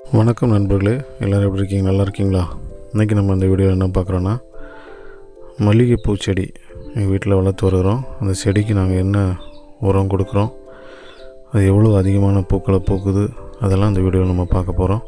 வணக்கம் நண்பர்களே எல்லோரும் எப்படி இருக்கீங்க நல்லா இருக்கீங்களா இன்றைக்கி நம்ம இந்த வீடியோவில் என்ன பார்க்குறோன்னா மல்லிகைப்பூ செடி எங்கள் வீட்டில் வளர்த்து வருகிறோம் அந்த செடிக்கு நாங்கள் என்ன உரம் கொடுக்குறோம் அது எவ்வளோ அதிகமான பூக்களை பூக்குது அதெல்லாம் இந்த வீடியோவில் நம்ம பார்க்க போகிறோம்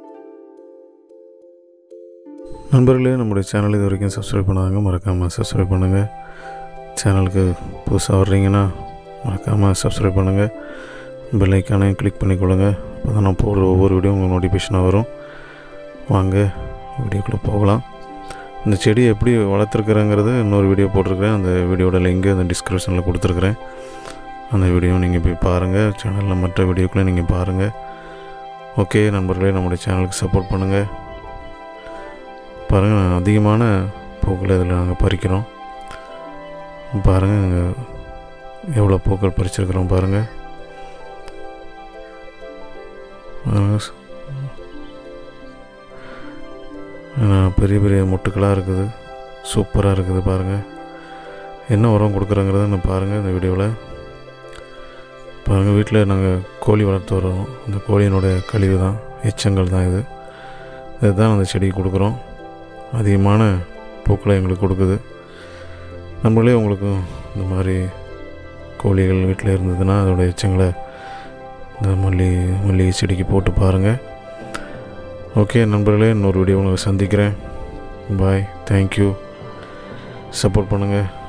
நண்பர்களே நம்முடைய சேனல் இது வரைக்கும் சப்ஸ்கிரைப் பண்ணாதவங்க மறக்காமல் சப்ஸ்கிரைப் பண்ணுங்கள் சேனலுக்கு புதுசாக வர்றீங்கன்னா மறக்காமல் சப்ஸ்கிரைப் பண்ணுங்கள் பெல் ஐக்கானையும் கிளிக் பண்ணிக்கொள்ளுங்க அப்போ தான் நான் போடுற ஒவ்வொரு வீடியோ உங்களுக்கு நோட்டிஃபிகேஷனாக வரும் வாங்க வீடியோக்குள்ளே போகலாம் இந்த செடி எப்படி வளர்த்துருக்குறேங்கிறது இன்னொரு வீடியோ போட்டிருக்கிறேன் அந்த வீடியோட லிங்கு அந்த டிஸ்கிரிப்ஷனில் கொடுத்துருக்குறேன் அந்த வீடியோ நீங்கள் போய் பாருங்கள் சேனலில் மற்ற வீடியோக்குள்ளே நீங்கள் பாருங்கள் ஓகே நண்பர்களே நம்முடைய சேனலுக்கு சப்போர்ட் பண்ணுங்கள் பாருங்கள் அதிகமான பூக்களை இதில் நாங்கள் பறிக்கிறோம் பாருங்கள் எவ்வளோ பூக்கள் பறிச்சிருக்கிறோம் பாருங்கள் பெரிய பெரிய மொட்டுக்களாக இருக்குது சூப்பராக இருக்குது பாருங்கள் என்ன உரம் கொடுக்குறோங்கிறத நான் பாருங்கள் இந்த வீடியோவில் பாருங்கள் வீட்டில் நாங்கள் கோழி வளர்த்து வரோம் அந்த கோழியினுடைய கழிவு தான் எச்சங்கள் தான் இது இதுதான் அந்த செடிக்கு கொடுக்குறோம் அதிகமான பூக்களை எங்களுக்கு கொடுக்குது நம்மளே உங்களுக்கும் இந்த மாதிரி கோழிகள் வீட்டில் இருந்ததுன்னா அதோடய எச்சங்களை இந்த மல்லி மல்லிகை செடிக்கு போட்டு பாருங்கள் ஓகே நண்பர்களே இன்னொரு வீடியோ உங்களை சந்திக்கிறேன் பாய் தேங்க்யூ சப்போர்ட் பண்ணுங்கள்